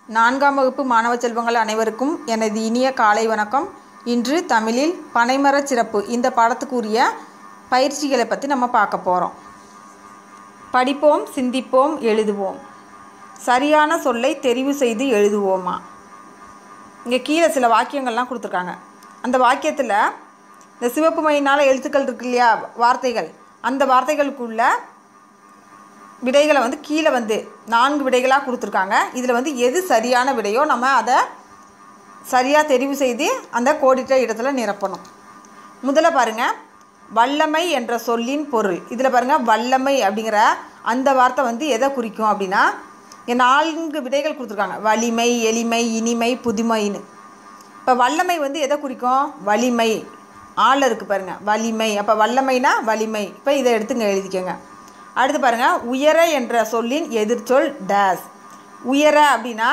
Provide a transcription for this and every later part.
நான்காம் வகுப்பு மாணவ செல்வங்கள் அனைவருக்கும் எனது இனிய காலை வணக்கம் இன்று தமிழில் பனைமரச் சிறப்பு இந்த பாடத்துக்குரிய பயிற்சிகளை பற்றி நம்ம பார்க்க போகிறோம் படிப்போம் சிந்திப்போம் எழுதுவோம் சரியான சொல்லை தெரிவு செய்து எழுதுவோமா இங்கே கீழே சில வாக்கியங்கள்லாம் கொடுத்துருக்காங்க அந்த வாக்கியத்தில் இந்த சிவப்பு மையினால் எழுத்துக்கள் இருக்கு இல்லையா வார்த்தைகள் அந்த வார்த்தைகளுக்குள்ள விடைகளை வந்து கீழே வந்து நான்கு விடைகளாக கொடுத்துருக்காங்க இதில் வந்து எது சரியான விடையோ நம்ம அதை சரியாக தெரிவு செய்து அந்த கோடிட்ட இடத்துல நிரப்பணும் முதல்ல பாருங்கள் வல்லமை என்ற சொல்லின் பொருள் இதில் பாருங்கள் வல்லமை அப்படிங்கிற அந்த வார்த்தை வந்து எதை குறிக்கும் அப்படின்னா இங்கே நான்கு விடைகள் கொடுத்துருக்காங்க வலிமை எளிமை இனிமை புதுமைன்னு இப்போ வல்லமை வந்து எதை குறிக்கும் வலிமை ஆள் இருக்குது பாருங்கள் வலிமை அப்போ வல்லமைனா வலிமை இப்போ இதை எடுத்துங்க எழுதிக்கோங்க அடுத்து பாருங்கள் உயர என்ற சொல்லின் எதிர்ச்சொல் டேஸ் உயர அப்படின்னா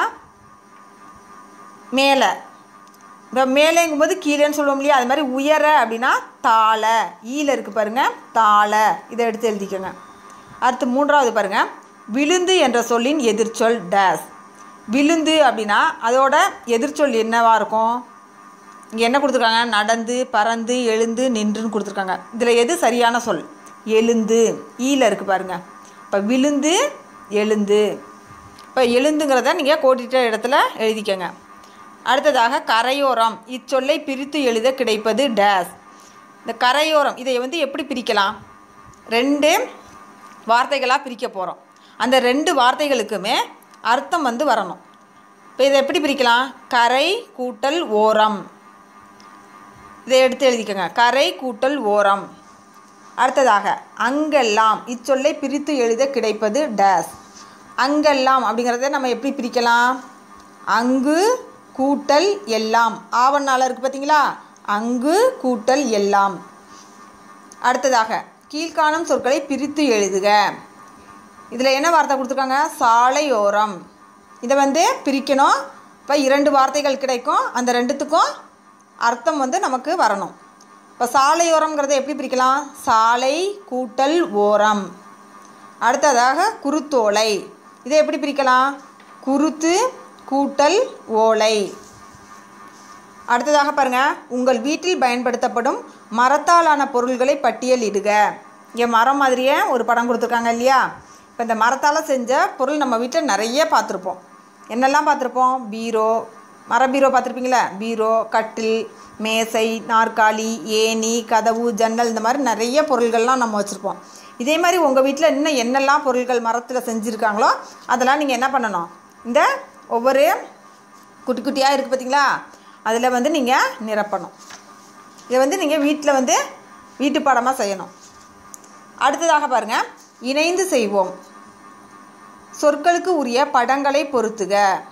மேலே இப்போ மேலேங்கும்போது கீழேன்னு சொல்லுவோம் இல்லையா அது மாதிரி உயர அப்படின்னா தாழ ஈல இருக்குது பாருங்கள் தாழ இதை எடுத்து எழுதிக்கோங்க அடுத்து மூன்றாவது பாருங்கள் விழுந்து என்ற சொல்லின் எதிர்ச்சொல் டேஸ் விழுந்து அப்படின்னா அதோட எதிர்ச்சொல் என்னவாக இருக்கும் இங்கே என்ன கொடுத்துருக்காங்க நடந்து பறந்து எழுந்து நின்றுன்னு கொடுத்துருக்காங்க இதில் எது சரியான சொல் எழுந்து ஈல இருக்குது பாருங்கள் இப்போ விழுந்து எழுந்து இப்போ எழுந்துங்கிறத நீங்கள் கோடிட்ட இடத்துல எழுதிக்கங்க அடுத்ததாக கரையோரம் இச்சொல்லை பிரித்து எழுத கிடைப்பது டேஸ் இந்த கரையோரம் இதை வந்து எப்படி பிரிக்கலாம் ரெண்டு வார்த்தைகளாக பிரிக்க போகிறோம் அந்த ரெண்டு வார்த்தைகளுக்குமே அர்த்தம் வந்து வரணும் இப்போ இதை எப்படி பிரிக்கலாம் கரை கூட்டல் ஓரம் இதை எடுத்து எழுதிக்கோங்க கரை கூட்டல் ஓரம் அடுத்ததாக அங்கெல்லாம் இச்சொல்லை பிரித்து எழுத கிடைப்பது டேஸ் அங்கெல்லாம் அப்படிங்கிறத நம்ம எப்படி பிரிக்கலாம் அங்கு கூட்டல் எல்லாம் ஆவணால இருக்குது பார்த்தீங்களா அங்கு கூட்டல் எல்லாம் அடுத்ததாக கீழ்காணும் சொற்களை பிரித்து எழுதுக இதில் என்ன வார்த்தை கொடுத்துருக்காங்க சாலையோரம் இதை வந்து பிரிக்கணும் இப்போ இரண்டு வார்த்தைகள் கிடைக்கும் அந்த ரெண்டுத்துக்கும் அர்த்தம் வந்து நமக்கு வரணும் இப்போ சாலையோரம்ங்கிறத எப்படி பிரிக்கலாம் சாலை கூட்டல் ஓரம் அடுத்ததாக குருத்தோலை இதை எப்படி பிரிக்கலாம் குருத்து கூட்டல் ஓலை அடுத்ததாக பாருங்கள் உங்கள் வீட்டில் பயன்படுத்தப்படும் மரத்தாலான பொருள்களை பட்டியலிடுக இங்கே மரம் மாதிரியே ஒரு படம் கொடுத்துருக்காங்க இல்லையா இப்போ இந்த மரத்தால் செஞ்ச பொருள் நம்ம வீட்டில் நிறைய பார்த்துருப்போம் என்னெல்லாம் பார்த்துருப்போம் பீரோ மர பீரோ பார்த்துருப்பீங்களா பீரோ கட்டில் மேசை நாற்காலி ஏணி கதவு ஜன்னல் இந்த மாதிரி நிறைய பொருள்கள்லாம் நம்ம வச்சுருப்போம் இதே மாதிரி உங்கள் வீட்டில் இன்னும் என்னெல்லாம் பொருள்கள் மரத்தில் செஞ்சுருக்காங்களோ அதெல்லாம் நீங்கள் என்ன பண்ணணும் இந்த ஒவ்வொரு குட்டி குட்டியாக இருக்குது பார்த்தீங்களா அதில் வந்து நீங்கள் நிரப்பணும் இதை வந்து நீங்கள் வீட்டில் வந்து வீட்டு பாடமாக செய்யணும் அடுத்ததாக பாருங்கள் இணைந்து செய்வோம் சொற்களுக்கு உரிய படங்களை பொருத்துக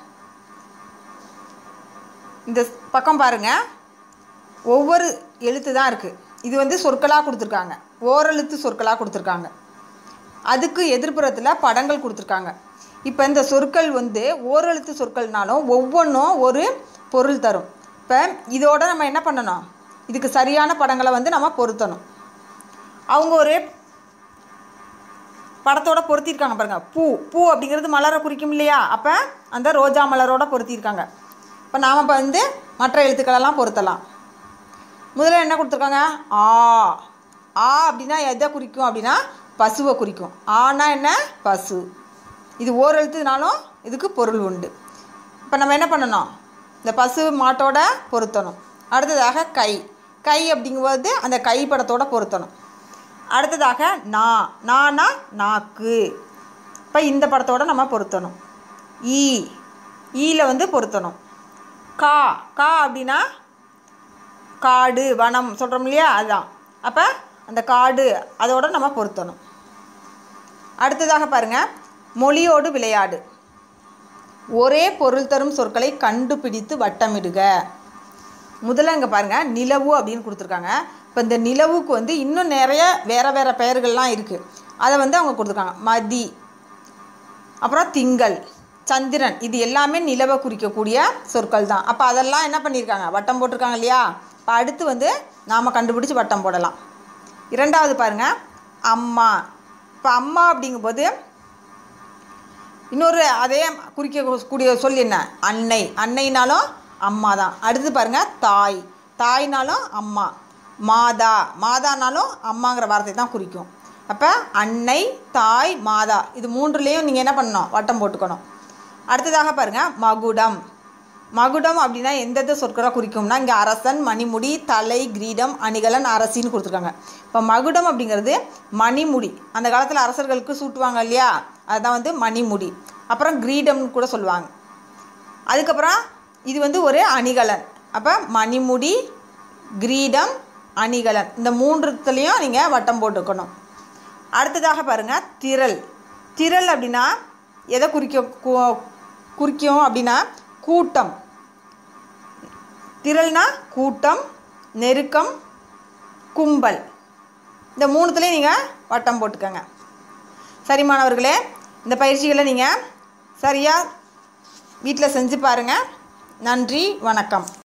இந்த பக்கம் பாருங்கள் ஒவ்வொரு எழுத்து தான் இருக்குது இது வந்து சொற்களாக கொடுத்துருக்காங்க ஓரெழுத்து சொற்களாக கொடுத்துருக்காங்க அதுக்கு எதிர்ப்புறத்தில் படங்கள் கொடுத்துருக்காங்க இப்போ இந்த சொற்கள் வந்து ஓரெழுத்து சொற்கள்னாலும் ஒவ்வொன்றும் ஒரு பொருள் தரும் இப்போ இதோட நம்ம என்ன பண்ணணும் இதுக்கு சரியான படங்களை வந்து நம்ம பொருத்தணும் அவங்க ஒரு படத்தோட பொருத்தியிருக்காங்க பாருங்கள் பூ பூ அப்படிங்கிறது மலரை குறிக்கும் இல்லையா அப்போ அந்த ரோஜா மலரோட பொருத்தியிருக்காங்க இப்போ நாம் இப்போ வந்து மற்ற எழுத்துக்களெல்லாம் பொருத்தலாம் முதல்ல என்ன கொடுத்துருக்காங்க ஆ ஆ அப்படின்னா எதை குறிக்கும் அப்படின்னா பசுவை குறிக்கும் ஆனா என்ன பசு இது ஓர் எழுத்துனாலும் இதுக்கு பொருள் உண்டு இப்போ நம்ம என்ன பண்ணணும் இந்த பசு மாட்டோட பொருத்தணும் அடுத்ததாக கை கை அப்படிங்கும்போது அந்த கை படத்தோட பொருத்தணும் அடுத்ததாக நா நானா நாக்கு இப்போ இந்த படத்தோட நம்ம பொருத்தணும் ஈ ஈல வந்து பொருத்தணும் கா கா அப்படின்னா காடு வனம் சொல்கிறோம் இல்லையா அதுதான் அப்போ அந்த காடு அதோட நம்ம பொருத்தணும் அடுத்ததாக பாருங்கள் மொழியோடு விளையாடு ஒரே பொருள் தரும் சொற்களை கண்டுபிடித்து வட்டமிடுக முதல்ல இங்கே பாருங்கள் நிலவு அப்படின்னு கொடுத்துருக்காங்க இப்போ இந்த நிலவுக்கு வந்து இன்னும் நிறைய வேறு வேறு பெயர்கள்லாம் இருக்குது அதை வந்து அவங்க கொடுத்துருக்காங்க மதி அப்புறம் திங்கள் சந்திரன் இது எல்லாமே நிலவை குறிக்கக்கூடிய சொற்கள் தான் அப்போ அதெல்லாம் என்ன பண்ணியிருக்காங்க வட்டம் போட்டிருக்காங்க இல்லையா இப்போ அடுத்து வந்து நாம் கண்டுபிடிச்சி வட்டம் போடலாம் இரண்டாவது பாருங்கள் அம்மா இப்போ அம்மா அப்படிங்கும்போது இன்னொரு அதே குறிக்க கூடிய சொல் என்ன அன்னை அன்னைனாலும் அம்மா தான் அடுத்து பாருங்கள் தாய் தாய்னாலும் அம்மா மாதா மாதானாலும் அம்மாங்கிற வார்த்தை தான் குறிக்கும் அப்போ அன்னை தாய் மாதா இது மூன்றுலேயும் நீங்கள் என்ன பண்ணணும் வட்டம் போட்டுக்கணும் அடுத்ததாக பாருங்கள் மகுடம் மகுடம் அப்படின்னா எந்தெந்த சொற்களை குறிக்கும்னா இங்கே அரசன் மணிமுடி தலை கிரீடம் அணிகலன் அரசின்னு கொடுத்துருக்காங்க இப்போ மகுடம் அப்படிங்கிறது மணிமுடி அந்த காலத்தில் அரசர்களுக்கு சூட்டுவாங்க இல்லையா அதுதான் வந்து மணிமுடி அப்புறம் கிரீடம்னு கூட சொல்லுவாங்க அதுக்கப்புறம் இது வந்து ஒரு அணிகலன் அப்போ மணிமுடி கிரீடம் அணிகலன் இந்த மூன்றுத்துலேயும் நீங்கள் வட்டம் போட்டுக்கணும் அடுத்ததாக பாருங்கள் திரள் திரள் அப்படின்னா எதை குறிக்க கு- குறிக்கும் அப்படின்னா கூட்டம் திரள்னா கூட்டம் நெருக்கம் கும்பல் இந்த மூணுத்துலேயும் நீங்கள் வட்டம் போட்டுக்கோங்க சரி மாணவர்களே இந்த பயிற்சிகளை நீங்கள் சரியாக வீட்டில் செஞ்சு பாருங்கள் நன்றி வணக்கம்